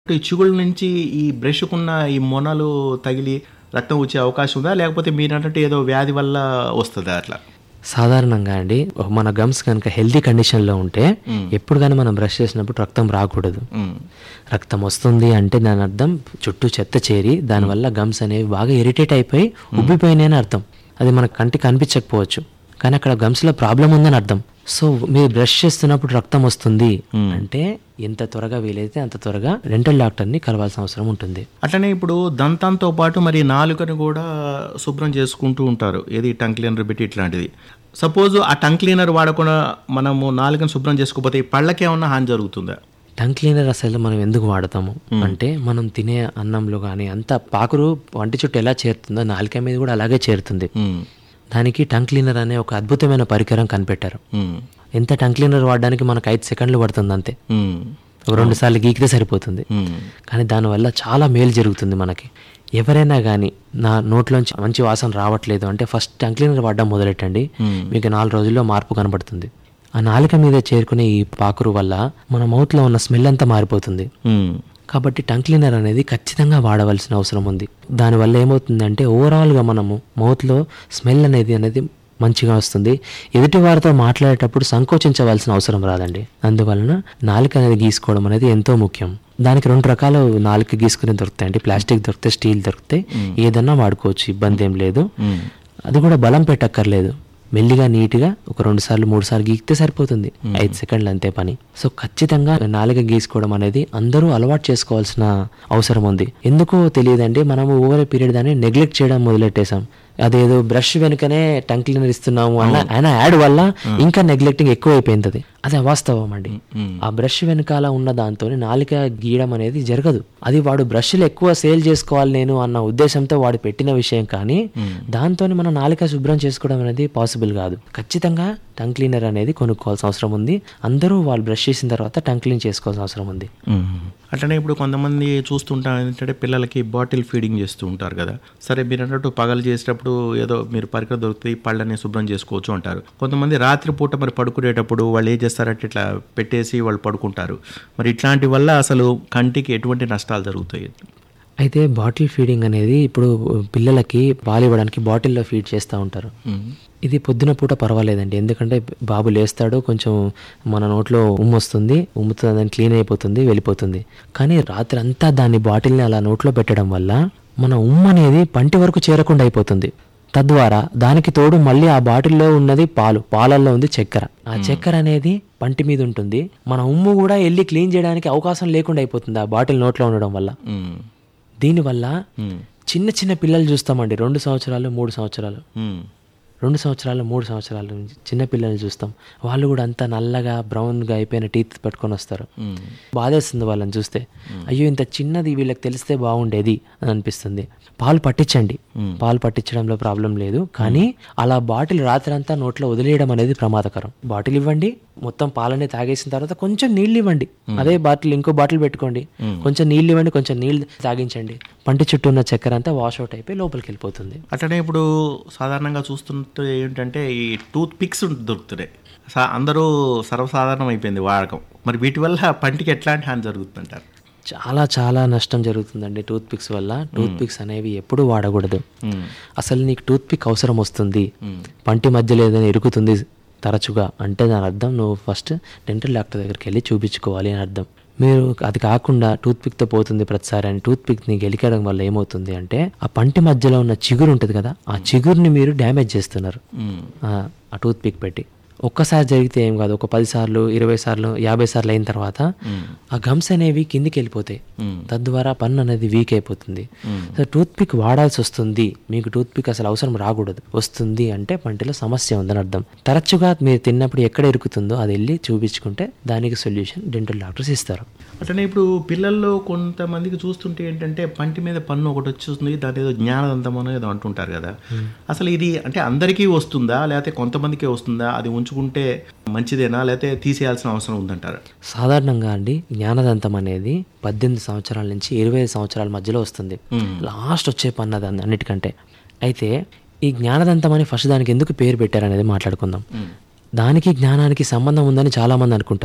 ఈ చిగుళ్ళ నుంచి ఈ బ్రష్కున్న ఈ మొనలు తగిలి రక్తం వచ్చే అవకాశం ఉందా లేకపోతే మీరు అన్నట్టు ఏదో వ్యాధి వల్ల వస్తుందా అట్లా సాధారణంగా అండి మన గమ్స్ కనుక హెల్తీ కండిషన్లో ఉంటే ఎప్పుడు కానీ మనం బ్రష్ చేసినప్పుడు రక్తం రాకూడదు ఉమ్, రక్తం రక్తం వస్తుంది అంటే దాని అర్థం చుట్టూ చెత్త చేరి దానివల్ల గమ్స్ అనేవి బాగా ఇరిటేట్ అయిపోయి ఉబ్బిపోయినాయని అర్థం అది మన కంటికి కనిపించకపోవచ్చు కానీ అక్కడ గమ్స్లో ప్రాబ్లం ఉందని అర్థం సో మీరు బ్రష్ చేస్తున్నప్పుడు రక్తం వస్తుంది అంటే ఎంత త్వరగా వీలైతే అంత త్వరగా డెంటల్ డాక్టర్ని కలవాల్సిన అవసరం ఉంటుంది అట్లనే ఇప్పుడు దంతంతో పాటు మరి నాలుకను కూడా శుభ్రం చేసుకుంటూ ఉంటారు ఏది టంగ్ క్లీనర్ పెట్టి ఇట్లాంటిది సపోజ్ ఆ టంగ్ క్లీనర్ వాడకుండా మనము నాలుకను శుభ్రం చేసుకోకపోతే ఈ పళ్ళకి ఏమన్నా హాని జరుగుతుందా టంగ్ క్లీనర్ అసలు మనం ఎందుకు వాడతాము అంటే మనం తినే అన్నంలో కానీ అంత పాకురు వంటి చుట్టూ ఎలా చేరుతుందో నాలుక మీద కూడా అలాగే చేరుతుంది ఉమ్, దానికి టంగ్ క్లీనర్ అనే ఒక అద్భుతమైన పరికరం కనిపెట్టారు ఉమ్, ఎంత టంగ్ క్లీనర్ వాడడానికి మనకు ఐదు సెకండ్లు పడుతుంది అంతే ఉమ్, ఒక రెండు సార్లు గీకితే సరిపోతుంది ఉమ్, కానీ దానివల్ల చాలా మేలు జరుగుతుంది మనకి ఎవరైనా కానీ నా నోట్లోంచి మంచి వాసన రావట్లేదు అంటే ఫస్ట్ టంగ్ క్లీనర్ వాడడం మొదలెట్టండి మీకు నాలుగు రోజుల్లో మార్పు కనబడుతుంది ఆ నాలుక మీద చేరుకునే ఈ పాకురు వల్ల మన మౌత్లో ఉన్న స్మెల్ అంతా మారిపోతుంది ఉమ్, కాబట్టి టంగ్ క్లీనర్ అనేది ఖచ్చితంగా వాడవలసిన అవసరం ఉంది దానివల్ల ఏమవుతుందంటే ఓవరాల్గా మనము మౌత్లో స్మెల్ అనేది అనేది మంచిగా వస్తుంది ఎదుటి వారితో మాట్లాడేటప్పుడు సంకోచించవలసిన అవసరం రాదండి అందువలన నాలుక అనేది గీసుకోవడం అనేది ఎంతో ముఖ్యం దానికి రెండు రకాల నాలుక గీసుకుని దొరుకుతాయండి ప్లాస్టిక్ దొరుకుతాయి స్టీల్ దొరుకుతాయి ఏదన్నా వాడుకోవచ్చు ఇబ్బంది ఏం లేదు ఉమ్, అది కూడా బలం పెట్టక్కర్లేదు మెల్లిగా నీట్గా ఒక రెండు సార్లు మూడు సార్లు గీకితే సరిపోతుంది ఐదు సెకండ్లు అంతే పని సో ఖచ్చితంగా నాలుక గీసుకోవడం అనేది అందరూ అలవాటు చేసుకోవాల్సిన అవసరం ఉంది ఎందుకో తెలియదండి మనము ఓవర్ పీరియడ్ దాన్ని నెగ్లెక్ట్ చేయడం మొదలెట్టేసాం అదేదో బ్రష్ వెనుకనే టంగ్ క్లీనర్ ఇస్తున్నాము అన్న ఆయన యాడ్ వల్ల ఇంకా నెగ్లెక్టింగ్ ఎక్కువ అయిపోయింది అది అది అవాస్తవం అండి ఆ బ్రష్ వెనకాల ఉన్న దాంతో నాలిక గీయడం అనేది జరగదు అది వాడు బ్రష్లు ఎక్కువ సేల్ చేసుకోవాలి నేను అన్న ఉద్దేశంతో వాడు పెట్టిన విషయం కానీ దాంతో మనం నాలిక శుభ్రం చేసుకోవడం అనేది పాసిబుల్ కాదు ఖచ్చితంగా టంగ్ క్లీనర్ అనేది కొనుక్కోవాల్సిన అవసరం ఉంది అందరూ వాళ్ళు బ్రష్ చేసిన తర్వాత టంగ్ క్లీన్ చేసుకోవాల్సిన అవసరం ఉంది ఉమ్. అట్లనే ఇప్పుడు కొంతమంది చూస్తుంటాం ఏంటంటే పిల్లలకి బాటిల్ ఫీడింగ్ చేస్తూ ఉంటారు కదా సరే మీరు అన్నట్టు పగలు చేసేటప్పుడు ఏదో మీరు పరికరం దొరుకుతాయి పళ్ళని శుభ్రం చేసుకోవచ్చు అంటారు కొంతమంది రాత్రిపూట మరి పడుకునేటప్పుడు వాళ్ళు ఏం చేస్తారంటే ఇట్లా పెట్టేసి వాళ్ళు పడుకుంటారు మరి ఇట్లాంటి వల్ల అసలు కంటికి ఎటువంటి నష్టాలు జరుగుతాయి అయితే బాటిల్ ఫీడింగ్ అనేది ఇప్పుడు పిల్లలకి పాలు ఇవ్వడానికి బాటిల్లో ఫీడ్ చేస్తూ ఉంటారు ఉమ్. ఇది పొద్దున పూట పర్వాలేదండి ఎందుకంటే బాబు లేస్తాడు కొంచెం మన నోట్లో ఉమ్ము వస్తుంది ఉమ్ముతో దాన్ని క్లీన్ అయిపోతుంది వెళ్ళిపోతుంది కానీ రాత్రి అంతా దాన్ని బాటిల్ని అలా నోట్లో పెట్టడం వల్ల మన ఉమ్ము అనేది పంటి వరకు చేరకుండా అయిపోతుంది తద్వారా దానికి తోడు మళ్ళీ ఆ బాటిల్లో ఉన్నది పాలు పాలల్లో ఉంది చక్కెర ఆ చక్కెర అనేది పంటి మీద ఉంటుంది మన ఉమ్ము కూడా వెళ్ళి క్లీన్ చేయడానికి అవకాశం లేకుండా అయిపోతుంది ఆ బాటిల్ నోట్లో ఉండడం వల్ల ఉమ్. దీనివల్ల ఉమ్. చిన్న చిన్న పిల్లలు చూస్తామండి రెండు సంవత్సరాలు మూడు సంవత్సరాలు ఉమ్. రెండు సంవత్సరాలు మూడు సంవత్సరాల నుంచి చిన్న పిల్లల్ని చూస్తాం వాళ్ళు కూడా అంతా నల్లగా బ్రౌన్గా అయిపోయిన టీత్ పట్టుకొని వస్తారు ఉమ్. బాధేస్తుంది వాళ్ళని చూస్తే అయ్యో ఇంత చిన్నది వీళ్ళకి తెలిస్తే బాగుండేది అని అనిపిస్తుంది పాలు పట్టించండి పాలు పట్టించడంలో ప్రాబ్లం లేదు కానీ అలా బాటిల్ రాత్రంతా నోట్లో వదిలేయడం అనేది ప్రమాదకరం బాటిల్ ఇవ్వండి మొత్తం పాలనే తాగేసిన తర్వాత కొంచెం నీళ్ళు ఇవ్వండి అదే బాటిల్ ఇంకో బాటిల్ పెట్టుకోండి కొంచెం నీళ్ళు ఇవ్వండి కొంచెం నీళ్ళు తాగించండి పంటి చుట్టూ ఉన్న చక్కెర అంతా వాష్ అవుట్ అయిపోయి లోపలికి వెళ్ళిపోతుంది అట్లనే ఇప్పుడు సాధారణంగా చూస్తుంటే ఏంటంటే ఈ టూత్ పిక్స్ దొరుకుతున్నాయి సా అందరూ సర్వసాధారణం అయిపోయింది వాడకం మరి వీటి వల్ల పంటికి ఎట్లాంటి హాని జరుగుతుందంటారు చాలా చాలా నష్టం జరుగుతుందండి టూత్ పిక్స్ వల్ల టూత్ పిక్స్ అనేవి ఎప్పుడూ వాడకూడదు ఉమ్. అసలు నీకు టూత్ పిక్ అవసరం వస్తుంది పంటి మధ్యలో ఏదైనా ఇరుకుతుంది తరచుగా అంటే దాని అర్థం నువ్వు ఫస్ట్ డెంటల్ డాక్టర్ దగ్గరికి వెళ్ళి చూపించుకోవాలి అని అర్థం మీరు అది కాకుండా టూత్ పిక్తో పోతుంది ప్రతిసారి అని టూత్ పిక్ని గెలికడం వల్ల ఏమవుతుంది అంటే ఆ పంటి మధ్యలో ఉన్న చిగురు ఉంటుంది కదా ఆ చిగురుని మీరు డ్యామేజ్ చేస్తున్నారు ఉమ్. ఆ ఆ టూత్ పిక్ పెట్టి ఒక్కసారి జరిగితే ఏం కాదు ఒక పది సార్లు ఇరవై సార్లు యాభై సార్లు అయిన తర్వాత ఆ గమ్స్ అనేవి కిందికి వెళ్ళిపోతాయి తద్వారా పన్ను అనేది వీక్ అయిపోతుంది సో టూత్ పిక్ వాడాల్సి వస్తుంది మీకు టూత్ పిక్ అసలు అవసరం రాకూడదు వస్తుంది అంటే పంటిలో సమస్య ఉందని అర్థం తరచుగా మీరు తిన్నప్పుడు ఎక్కడ ఇరుకుతుందో అది వెళ్ళి చూపించుకుంటే దానికి సొల్యూషన్ డెంటల్ డాక్టర్స్ ఇస్తారు అట్లనే ఇప్పుడు పిల్లల్లో కొంతమందికి చూస్తుంటే ఏంటంటే పంటి మీద పన్ను ఒకటి వచ్చేస్తుంది దాని ఏదో జ్ఞానదంతం అని ఏదో అంటుంటారు కదా అసలు ఇది అంటే అందరికీ వస్తుందా లేకపోతే కొంతమందికే వస్తుందా అది ఉంచుకుంటే మంచిదేనా లేకపోతే తీసేయాల్సిన అవసరం ఉందంటారా సాధారణంగా అండి జ్ఞానదంతం అనేది పద్దెనిమిది సంవత్సరాల నుంచి ఇరవై ఐదు సంవత్సరాల మధ్యలో వస్తుంది లాస్ట్ వచ్చే పన్ను అది అన్నిటికంటే అయితే ఈ జ్ఞానదంతం అని ఫస్ట్ దానికి ఎందుకు పేరు పెట్టారనేది మాట్లాడుకుందాం దానికి జ్ఞానానికి సంబంధం ఉందని చాలామంది అనుకుంటారు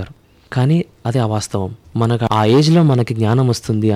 కానీ అది అవాస్తవం మనకు ఆ ఏజ్లో మనకి జ్ఞానం వస్తుంది